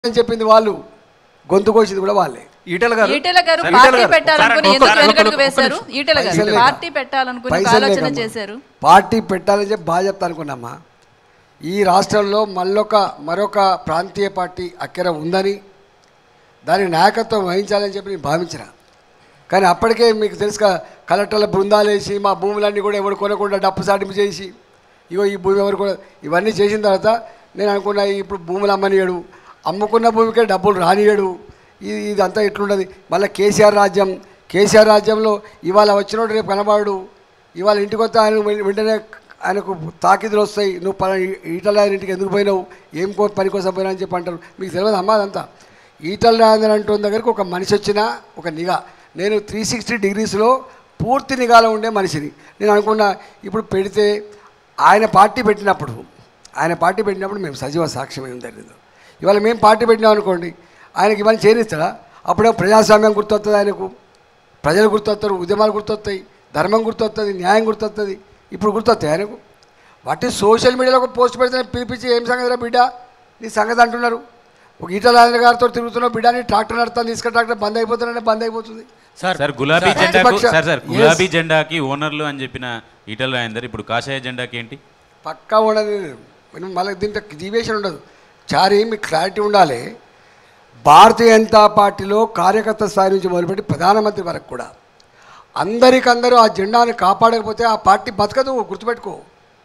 అని చెప్పింది వాళ్ళు గొంతు కోసింది కూడా వాళ్ళే ఈటెల గారు ఈటెల గారు సార్, పార్టీ ఈటెల గారు. పెట్టాలనుకుని సార్, ఎందుకు ఒక్క- వెనకడుగు ఒక్క- వేశారు ఒక్క ఈటెల పైసలు గారు లేక. పార్టీ పెట్టాలనుకుని ఒక పైసలు ఆలోచన లేకమ్మా. చేశారు పార్టీ పెట్టాలని చెప్పి బాగా చెప్తా అనుకున్నామ్మా ఈ రాష్ట్రంలో మళ్ళొక మరొక ప్రాంతీయ పార్టీ అక్కర ఉందని దాని నాయకత్వం వహించాలని చెప్పి నేను భావించిన కానీ అప్పటికే మీకు తెలుసుగా కలెక్టర్ల బృందాలు వేసి మా భూములన్నీ కూడా ఎవరు కొనకుండా డప్పు సాటింపు చేసి ఇగో ఈ భూమి ఎవరు కూడా ఇవన్నీ చేసిన తర్వాత నేను అనుకున్నా ఇప్పుడు భూములు అమ్మనియడు అమ్ముకున్న భూమికే డబ్బులు రానియడు ఇది ఇదంతా ఎట్లుండదు మళ్ళీ కేసీఆర్ రాజ్యం కేసీఆర్ రాజ్యంలో ఇవాళ వచ్చినోడు రేపు కనబడు ఇవాళ ఇంటికి వస్తే ఆయన వెం- వెంటనే ఆయనకు తాకిదులు వస్తాయి నువ్వు పలా ఈటల ఆయన ఇంటికి ఎందుకు పోయినావు ఏం కో పని కోసం పోయినా అని చెప్పి అంటారు మీకు తెలియదు అమ్మా అదంతా ఈటల రాజేంద్ర అంటున్న దగ్గరకు ఒక మనిషి వచ్చినా ఒక నిఘా నేను త్రీ సిక్స్టీ డిగ్రీస్లో పూర్తి నిఘాలో ఉండే మనిషిని నేను అనుకున్నా ఇప్పుడు పెడితే ఆయన పార్టీ పెట్టినప్పుడు ఆయన పార్టీ పెట్టినప్పుడు మేము సజీవ సాక్ష్యమై ఉంది ఇవాళ మేము పార్టీ పెట్టినాం అనుకోండి ఆయనకి ఇవన్నీ చేరిస్తాడా అప్పుడే ప్రజాస్వామ్యం గుర్తొస్తుంది ఆయనకు ప్రజలు గుర్తొస్తారు ఉద్యమాలు గుర్తొస్తాయి ధర్మం గుర్తొస్తుంది న్యాయం గుర్తొస్తుంది ఇప్పుడు గుర్తొస్తాయి ఆయనకు వాటి సోషల్ మీడియాలో ఒక పోస్ట్ పెడితే పిలిపించి ఏం సంగతి రా బిడ్డ నీ సంగతి అంటున్నారు ఒక ఈటల రాజేంద్ర గారితో తిరుగుతున్నావు బిడ్డ నీ ట్రాక్టర్ నడుస్తాను తీసుకుని ట్రాక్టర్ బంద్ అయిపోతున్నాడే బంద్ అయిపోతుంది సార్ గులాబీ సార్, జెండాకు ప్రతిపక్ష- సార్ సార్ Yes. గులాబీ జెండాకి ఓనర్లు అని చెప్పిన ఈటల రాజేందర్ ఇప్పుడు కాషాయ జెండాకి ఏంటి పక్కా ఉండదు మనం మళ్ళీ దీంట్లో డీవియేషన్ ఉండదు చారి మీకు క్లారిటీ ఉండాలి భారతీయ జనతా పార్టీలో కార్యకర్త స్థాయి నుంచి మొదలుపెట్టి ప్రధానమంత్రి వరకు కూడా అందరికందరూ ఆ జెండాను కాపాడకపోతే ఆ పార్టీ బతకదు గుర్తుపెట్టుకో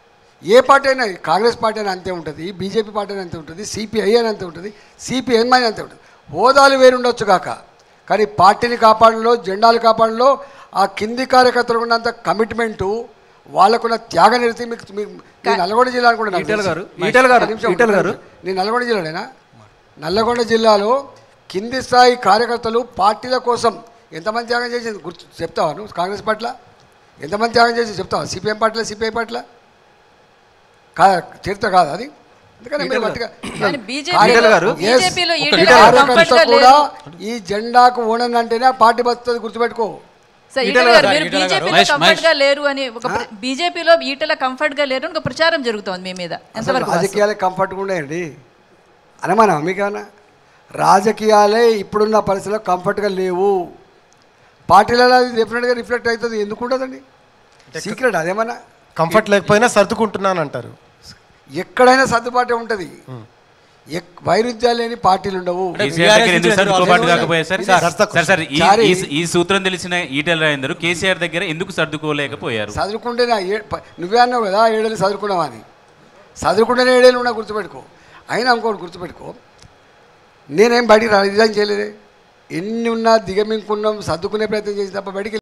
ఏ పార్టీ అయినా కాంగ్రెస్ పార్టీ అయినా అంతే ఉంటుంది బీజేపీ పార్టీ అయినా అంతే ఉంటుంది సిపిఐ అని అంతే ఉంటుంది సిపిఎం అని అంతే ఉంటుంది హోదాలు వేరుండొచ్చు కాక కానీ పార్టీని కాపాడంలో జెండాలు కాపాడంలో ఆ కింది కార్యకర్తలకు ఉన్నంత కమిట్మెంటు వాళ్ళకున్న త్యాగ నిరతి మీకు మీకు నేను నల్గొండ జిల్లా అనుకుంటున్నాను ఈటెల గారు, ఈటెల గారు, ఒక్క నిమిషం, ఈటెల ఒక్క గారు. నిమిషం. నేను నల్గొండ జిల్లానేనా నల్లగొండ జిల్లాలో కింది స్థాయి కార్యకర్తలు పార్టీల కోసం ఎంతమంది త్యాగం చేసింది గుర్తు చెప్తావా నువ్వు కాంగ్రెస్ పట్ల ఎంతమంది త్యాగం చేసి చెప్తావా సిపిఎం పార్టీలో సిపిఐ పట్ల కా చరిత్ర కాదు అది ఎందుకంటే మీరు గట్టిగా- కానీ బీజేపీలో- కార్య- గారు, Yes. బీజేపీలో ఒక ఈటెల కార్యకర్త కంఫర్ట్గా కూడా లేరు. ఈ జెండాకు ఓనన్ అంటేనే ఆ పార్టీ బతుకుతుంది గుర్తుపెట్టుకో సార్ ఈటెల ఈటెల గారు గారు, మీరు ఈటెల గారు. బీజేపీలో మహేష్, కంఫర్ట్ గా మహేష్. లేరు అని ఒక ప్ర- బీజేపీలో ఈటెల కంఫర్ట్ గా లేరు అని ఒక ప్రచారం జరుగుతోంది మీ మీద అసలు ఎంతవరకు వాస్తవం? రాజకీయాలే కంఫర్ట్గా ఉన్నాయండి అనమానా మీకేమన్నా రాజకీయాలే ఇప్పుడున్న పరిస్థితుల్లో కంఫర్ట్గా లేవు పార్టీలలో అది డెఫినెట్గా రిఫ్లెక్ట్ అవుతుంది ఎందుకు ఉండదండి సీక్రెట్ అదేమన్నా కంఫర్ట్ లేకపోయినా సర్దుకుంటున్నాను అంటారు ఎక్కడైనా సర్దుబాటే ఉంటుంది ఎక్- వైరుధ్యాలు లేని పార్టీలు ఉండవు కేసీఆర్ దగ్గర ఎందుకు సర్దుకోబాటు కాకపోయారు సార్ సార్, సార్ సార్ ఈ- సారీ. ఈ- ఈ సూత్రం తెలిసిన ఈటల రాజేందర్ కేసీఆర్ దగ్గర ఎందుకు సర్దుకోలేకపోయారు చదువుకుంటే నా ఏ ప- నువ్వే అన్నావు కదా ఏడేళ్ళు చదువుకున్నావా అని చదువుకుంటేనే ఏడేళ్ళు ఉన్నా గుర్తుపెట్టుకో అయినా ఇంకోటి గుర్తుపెట్టుకో నేనేం బయటికి రా రిజైన్ చేయలేదే ఎన్ని ఉన్నా దిగమింకున్నాం సర్దుకునే ప్రయత్నం చేసి తప్ప బయటికి